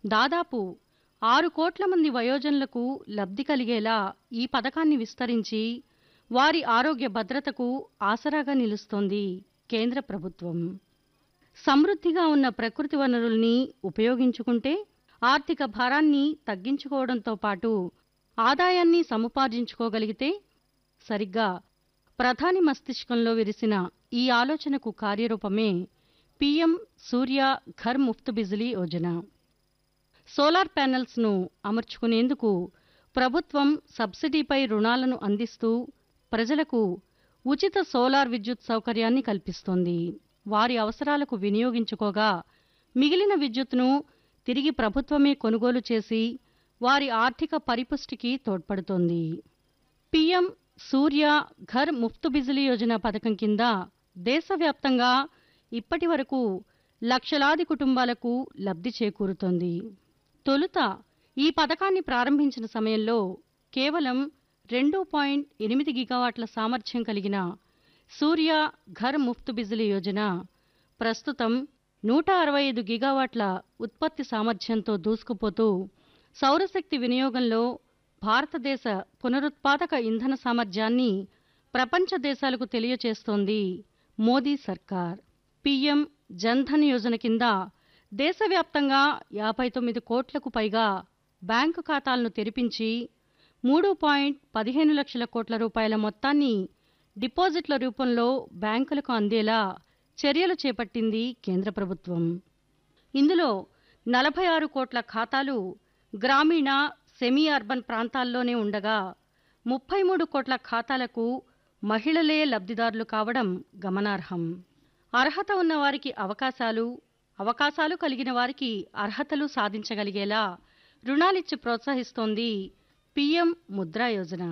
దాదాపు ఆరు కోట్ల మంది వయోజనులకు లబ్ధి కలిగేలా ఈ పథకాన్ని విస్తరించి వారి ఆరోగ్య భద్రతకు ఆసరాగా నిలుస్తోంది కేంద్ర ప్రభుత్వం సమృద్ధిగా ఉన్న ప్రకృతి వనరుల్ని ఉపయోగించుకుంటే ఆర్థిక భారాన్ని తగ్గించుకోవడంతో పాటు ఆదాయాన్ని సముపార్జించుకోగలిగితే సరిగ్గా ప్రధాని మస్తిష్కంలో విరిసిన ఈ ఆలోచనకు కార్యరూపమే పీఎం సూర్య ఘర్ ముఫ్త్ బిజిలీ యోజన సోలార్ ప్యానెల్స్ను అమర్చుకునేందుకు ప్రభుత్వం సబ్సిడీపై రుణాలను అందిస్తూ ప్రజలకు ఉచిత సోలార్ విద్యుత్ సౌకర్యాన్ని కల్పిస్తోంది వారి అవసరాలకు వినియోగించుకోగా మిగిలిన విద్యుత్తును తిరిగి ప్రభుత్వమే కొనుగోలు చేసి వారి ఆర్థిక పరిపుష్టికి తోడ్పడుతోంది పీఎం సూర్య ఘర్ ముఫ్త్ బిజిలీ యోజన పథకం కింద దేశవ్యాప్తంగా ఇప్పటి వరకు లక్షలాది కుటుంబాలకు లబ్ధి చేకూరుతోంది తొలుత ఈ పథకాన్ని ప్రారంభించిన సమయంలో కేవలం రెండు పాయింట్ ఎనిమిది గిగావాట్ల సామర్థ్యం కలిగిన సూర్య ఘర్ ముఫ్త్ బిజిలీ యోజన ప్రస్తుతం నూట అరవై ఐదు గిగావాట్ల ఉత్పత్తి సామర్థ్యంతో దూసుకుపోతూ సౌరశక్తి వినియోగంలో భారతదేశ పునరుత్పాదక ఇంధన సామర్థ్యాన్ని ప్రపంచ దేశాలకు తెలియచేస్తోంది మోదీ సర్కార్ పీఎం జన్ధన్ యోజన కింద దేశవ్యాప్తంగా యాభై తొమ్మిది కోట్లకు పైగా బ్యాంకు ఖాతాలను తెరిపించి మూడు పాయింట్ పదిహేను లక్షల కోట్ల రూపాయల మొత్తాన్ని డిపాజిట్ల రూపంలో బ్యాంకులకు అందేలా చర్యలు చేపట్టింది కేంద్ర ప్రభుత్వం ఇందులో నలభై ఆరు కోట్ల ఖాతాలు గ్రామీణ సెమీ అర్బన్ ప్రాంతాల్లోనే ఉండగా ముప్పై మూడు కోట్ల ఖాతాలకు మహిళలే లబ్ధిదారులు కావడం గమనార్హం అర్హత ఉన్న వారికి అవకాశాలు అవకాశాలు కలిగిన వారికి అర్హతలు సాధించగలిగేలా రుణాలిచ్చి ప్రోత్సహిస్తోంది పీఎం ముద్రా యోజన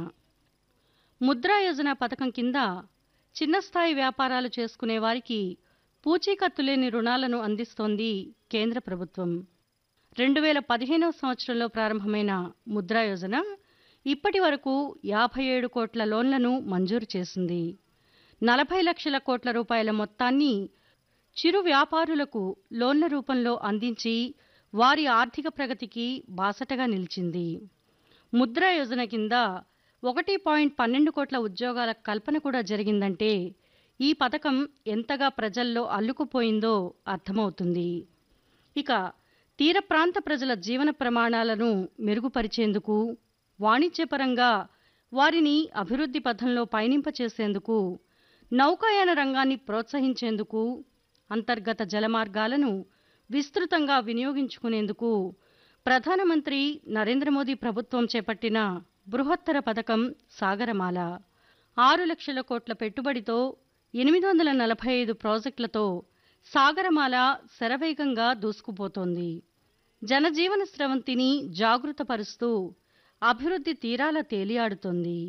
ముద్రా యోజన పథకం కింద చిన్న స్థాయి వ్యాపారాలు చేసుకునే వారికి పూచీకత్తు లేని రుణాలను అందిస్తోంది కేంద్ర ప్రభుత్వం రెండు వేల పదిహేనవ సంవత్సరంలో ప్రారంభమైన ముద్రా యోజన ఇప్పటి వరకు యాభై ఏడు కోట్ల లోన్లను మంజూరు చేసింది నలభై లక్షల కోట్ల రూపాయల మొత్తాన్ని చిరు వ్యాపారులకు లోన్ల రూపంలో అందించి వారి ఆర్థిక ప్రగతికి బాసటగా నిలిచింది ముద్రా యోజన కింద ఒకటి పాయింట్ పన్నెండు కోట్ల ఉద్యోగాల కల్పన కూడా జరిగిందంటే ఈ పథకం ఎంతగా ప్రజల్లో అల్లుకుపోయిందో అర్థమవుతుంది ఇక తీర ప్రాంత ప్రజల జీవన ప్రమాణాలను మెరుగుపరిచేందుకు వాణిజ్యపరంగా వారిని అభివృద్ధి పథంలో పయనింపచేసేందుకు నౌకాయాన రంగాన్ని ప్రోత్సహించేందుకు అంతర్గత జలమార్గాలను విస్తృతంగా వినియోగించుకునేందుకు ప్రధానమంత్రి నరేంద్ర మోదీ ప్రభుత్వం చేపట్టిన బృహత్తర పథకం సాగరమాల ఆరు లక్షల కోట్ల పెట్టుబడితో ఎనిమిది వందల నలభై ఐదు ప్రాజెక్టులతో సాగరమాల శరవేగంగా దూసుకుపోతోంది జనజీవన స్రవంతిని జాగృతపరుస్తూ అభివృద్ధి తీరాల తేలియాడుతోంది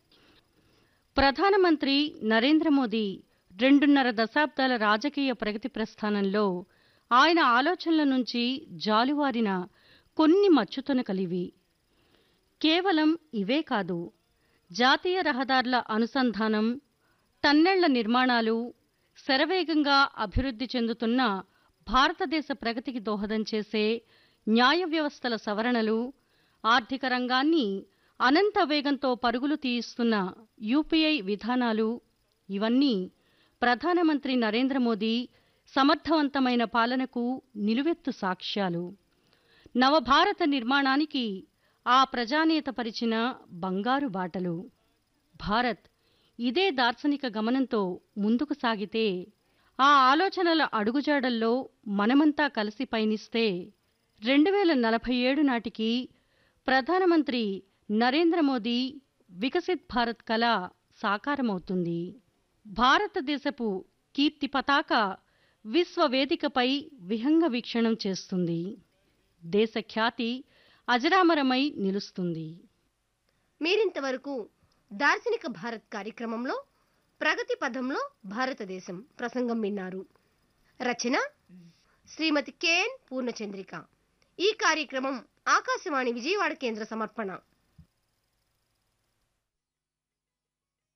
ప్రధానమంత్రి నరేంద్ర మోదీ రెండున్నర దశాబ్దాల రాజకీయ ప్రగతి ప్రస్థానంలో ఆయన ఆలోచనల నుంచి జాలువారిన కొన్ని మచ్చుతునకలివి కేవలం ఇవే కాదు జాతీయ రహదారుల అనుసంధానం టన్నెళ్ల నిర్మాణాలు శరవేగంగా అభివృద్ధి చెందుతున్న భారతదేశ ప్రగతికి దోహదం చేసే న్యాయ వ్యవస్థల సవరణలు ఆర్థిక రంగాన్ని అనంత వేగంతో పరుగులు తీయిస్తున్న యూపీఐ విధానాలు ఇవన్నీ ప్రధానమంత్రి నరేంద్ర మోదీ సమర్థవంతమైన పాలనకు నిలువెత్తు సాక్ష్యాలు నవభారత నిర్మాణానికి ఆ ప్రజానేత పరిచిన బంగారు బాటలు భారత్ ఇదే దార్శనిక గమనంతో ముందుకు సాగితే ఆ ఆలోచనల అడుగుజాడల్లో మనమంతా కలిసి పయనిస్తే రెండు వేల నలభై ఏడు నాటికి ప్రధానమంత్రి నరేంద్ర మోదీ వికసిత్ భారత్ కళ సాకారమవుతుంది భారతదేశపు కీర్తి పతాక విశ్వవేదికపై విహంగ వీక్షణం చేస్తుంది దేశ ఖ్యాతి అజరామరమై నిలుస్తుంది మీరింతవరకు దార్శనిక భారత్ కార్యక్రమంలో ప్రగతి పథంలో భారతదేశం ప్రసంగం విన్నారు రచన శ్రీమతి కెఎన్ పూర్ణచంద్రిక ఈ కార్యక్రమం ఆకాశవాణి విజయవాడ కేంద్ర సమర్పణ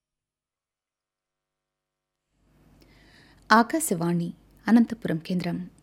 ఆకాశవాణి అనంతపురం కేంద్రం